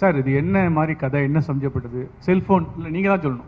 Sir இது என்ன மாதிரி கதை என்ன சம்பந்தப்பட்டது செல்போன் இல்லை நீங்க தான் சொல்லணும்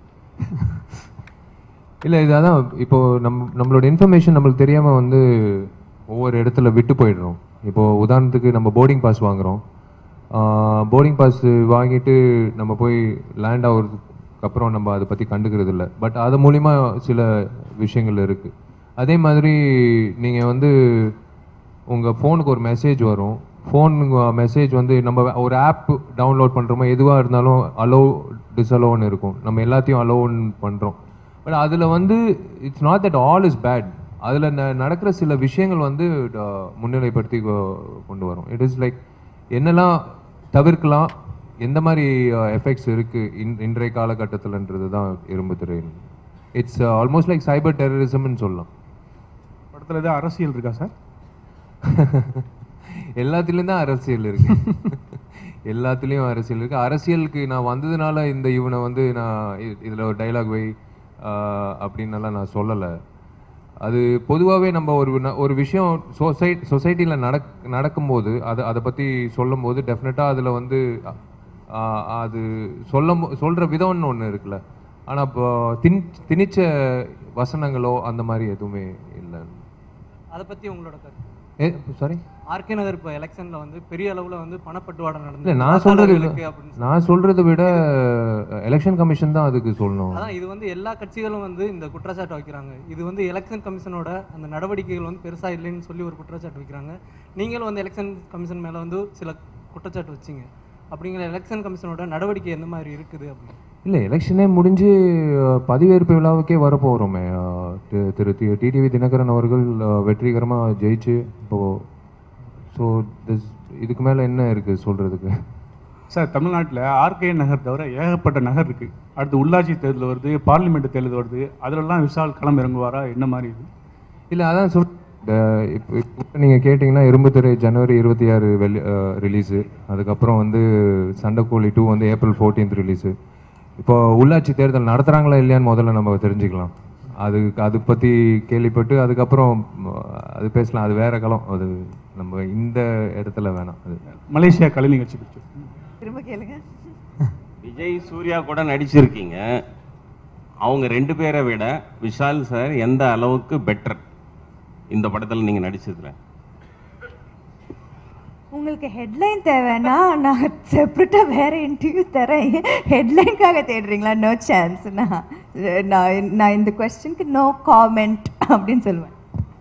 இல்லை இது அதான் இப்போ நம் நம்மளோட இன்ஃபர்மேஷன் நம்மளுக்கு தெரியாமல் வந்து ஒவ்வொரு இடத்துல விட்டு போயிடுறோம் இப்போ உதாரணத்துக்கு நம்ம போர்டிங் பாஸ் வாங்குறோம் போர்டிங் பாஸ் வாங்கிட்டு நம்ம போய் லேண்ட் ஆகுறதுக்கு அப்புறம் நம்ம அதை பற்றி கண்டுக்கிறது இல்லை பட் அது மூலிமா சில விஷயங்கள் இருக்குது அதே மாதிரி நீங்கள் வந்து உங்கள் ஃபோனுக்கு ஒரு மெசேஜ் வரும் ஃபோன் மெசேஜ் வந்து நம்ம ஒரு ஆப் டவுன்லோட் பண்ணுறோமோ எதுவாக இருந்தாலும் அலோவ் டிஸ்அலோன்னு இருக்கும் நம்ம எல்லாத்தையும் அலோவ்னு பண்ணுறோம் பட் அதில் வந்து it's not that all is bad அதில் நடக்கிற சில விஷயங்கள் வந்து அஹ், முன்னிலைப்படுத்தி கொ- கொண்டு வரும் இட் இஸ் லைக் என்னெல்லாம் தவிர்க்கலாம் எந்த மாதிரி எஃபெக்ட்ஸ் இருக்குது இன் இன்றைய காலகட்டத்தில்ன்றது தான் இரும்பு திரை இட்ஸ் ஆல்மோஸ்ட் லைக் சைபர் டெரரிசம்னு சொல்லலாம் படத்தில் ஏதாவது அரசியல் இருக்கா சார் எல்லாத்துலேயும் தான் அரசியல் இருக்கு எல்லாத்துலேயும் அரசியல் இருக்கு அரசியலுக்கு நான் வந்ததுனால இந்த இவனை வந்து நான் இ- இதுல ஒரு டைலாக் வை ஆஹ், அப்படின்னெல்லாம் நான் சொல்லலை அது பொதுவாகவே நம்ம ஒரு ந- ஒரு விஷயம் சொசைட் சொசைட்டியில் நடக் நடக்கும்போது அதை அதை பற்றி சொல்லும்போது டெஃபினட்டாக அதில் வந்து ஆஹ், அது சொல்லும் சொல்கிற விதம்னு ஒன்று இருக்குல்ல ஆனால் இப்போ திணி திணிச்ச வசனங்களோ அந்த மாதிரி எதுவுமே இல்லை அதை பத்தி உங்களோட கருத்து ஏ சாரி ஆர்கே நகர் இப்போ எலெக்ஷன்ல வந்து பெரிய அளவுல வந்து பணப்பட்டுவாடை இல்ல நடந்து நான் சொல்றது இல்ல. வாக்காளர்களுக்கு அப்படின்னு நான் சொல்றதை விட எலெக்ஷன் கமிஷன் தான் அதுக்கு சொல்லணும் அதான் இது வந்து எல்லா கட்சிகளும் வந்து இந்த குற்றச்சாட்டு வைக்கிறாங்க இது வந்து எலெக்ஷன் கமிஷனோட அந்த நடவடிக்கைகள் வந்து பெருசா இல்லைன்னு சொல்லி ஒரு குற்றச்சாட்டு வைக்கிறாங்க நீங்களும் வந்து எலெக்ஷன் கமிஷன் மேல வந்து சில குற்றச்சாட்டு வச்சீங்க அப்படிங்கிற எலெக்ஷன் கமிஷனோட நடவடிக்கை எந்த மாதிரி இருக்குது அப்படின்னு இல்லை எலெக்ஷனே முடிஞ்சு அஹ், பதவியேற்பு விழாவுக்கே வரப்போகிறோமே அஹ், திரு- திரு தி- டிடிவி தினகரன் அவர்கள் அஹ், வெற்றிகரமா ஜெயிச்சு இப்போ ஸோ திஸ் இதுக்கு மேலே என்ன இருக்கு சொல்றதுக்கு சார் தமிழ்நாட்டில் ஆர்கே நகர் தவிர ஏகப்பட்ட நகர் இருக்கு அடுத்து உள்ளாட்சி தேர்தல் வருது பார்லிமெண்ட் தேர்தல் வருது அதிலெல்லாம் விஷால் களம் இறங்குவாரா என்ன மாதிரி இது இல்லை அதான் சொல் இப்போ இப்போ நீங்கள் கேட்டிங்கன்னா இரும்புத்துறை ஜனவரி இருபத்தி ஆறு வெளி ரிலீஸு அதுக்கப்புறம் வந்து சண்டைக்கோழி டூ வந்து ஏப்ரல் ஃபோர்டீன்த் ரிலீஸு இப்போ உள்ளாட்சி தேர்தல் நடத்துகிறாங்களா இல்லையான்னு முதல்ல நம்ம தெரிஞ்சுக்கலாம் அது அது பற்றி கேள்விப்பட்டு அதுக்கப்புறம் ம், அது பேசலாம் அது வேற களம் அது நம்ம இந்த இடத்துல வேணாம் அது மலேசியா கலை நிகழ்ச்சி பற்றி திரும்ப கேளுங்க விஜய் சூர்யா கூட நடிச்சிருக்கீங்க அவங்க ரெண்டு பேரை விட விஷால் சார் எந்த அளவுக்கு பெட்டர் இந்த படத்தில் நீங்கள் நடிச்சதுல உங்களுக்கு ஹெட்லைன் தேவைன்னா நான் செப்பரேட்டாக வேற இன்டர்வியூ தரேன் ஹெட்லைனுக்காக தேடுறீங்களா நோ சான்ஸ் நான் நான் நான் இந்த கொஸ்டினுக்கு நோ காமெண்ட் அப்படின்னு சொல்லுவேன்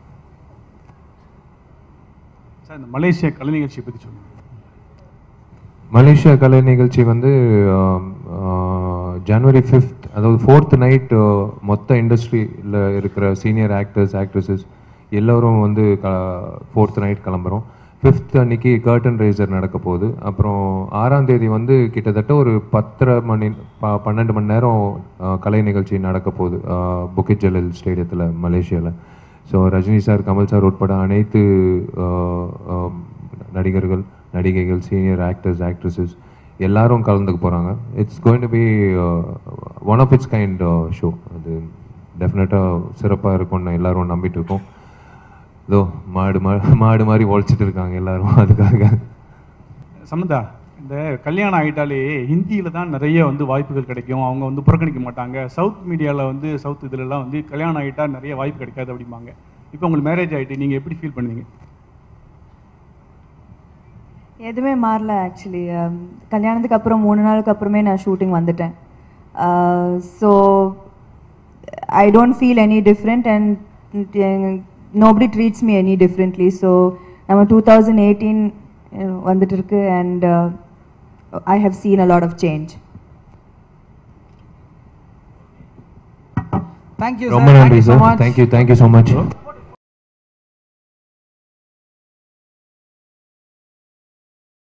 சார் இந்த மலேசியா கலை நிகழ்ச்சியை பற்றி சொல்லுங்கள் மலேசியா கலை நிகழ்ச்சி வந்து ஆம், ஆ, ஜனவரி ஃபிஃப்த் அதாவது ஃபோர்த் நைட் மொத்த இண்டஸ்ட்ரியில் இருக்கிற சீனியர் ஆக்டர்ஸ் ஆக்ட்ரஸஸ் எல்லோரும் வந்து க ஃபோர்த் நைட் கிளம்புறோம் ஃபிஃப்த் அன்னைக்கு கர்டன் ரேசர் நடக்க போகுது அப்புறம் ஆறாம் தேதி வந்து கிட்டத்தட்ட ஒரு பத்தரை மணி ப பன்னெண்டு மணி நேரம் ஆ, கலை நிகழ்ச்சி நடக்க போகுது புக்கிட் ஜலல் ஸ்டேடியத்தில் மலேசியாவில் so Rajini sir Kamal sir உட்பட அனைத்து ஆ, ஆ, நடிகர்கள் நடிகைகள் சீனியர் ஆக்டர்ஸ் ஆக்ட்ரஸஸ் எல்லாரும் கலந்துக்க போகிறாங்க it's going to be one of its kind show அது டெஃபினட்டாக சிறப்பாக இருக்கும்னு எல்லாரும் நம்பிட்டு இருக்கோம் இதோ மாடு மா மாடு மாதிரி உழைச்சிட்டு இருக்காங்க எல்லாரும் அதுக்காக சமந்தா இந்த கல்யாணம் ஆகிட்டாலே ஹிந்தியில் தான் நிறைய வந்து வாய்ப்புகள் கிடைக்கும் அவங்க வந்து புறக்கணிக்க மாட்டாங்க சவுத் மீடியாவில் வந்து சவுத் இதுலலாம் வந்து கல்யாணம் ஆகிட்டா நிறைய வாய்ப்பு கிடைக்காது அப்படிம்பாங்க இப்போ உங்களுக்கு மேரேஜ் ஆகிட்டு நீங்கள் எப்படி ஃபீல் பண்ணுவீங்க எதுவுமே மாறல ஆக்சுவலி கல்யாணத்துக்கு அப்புறம் மூணு நாளுக்கு அப்புறமே நான் ஷூட்டிங் வந்துட்டேன் so I don't feel any different and nobody treats me any differently so நம்ம டூ தௌசண்ட் எயிட்டீன் வந்துட்டு இருக்கு and I have seen a lot of change thank you ரொம்ப நன்றி sir thank you thank you so much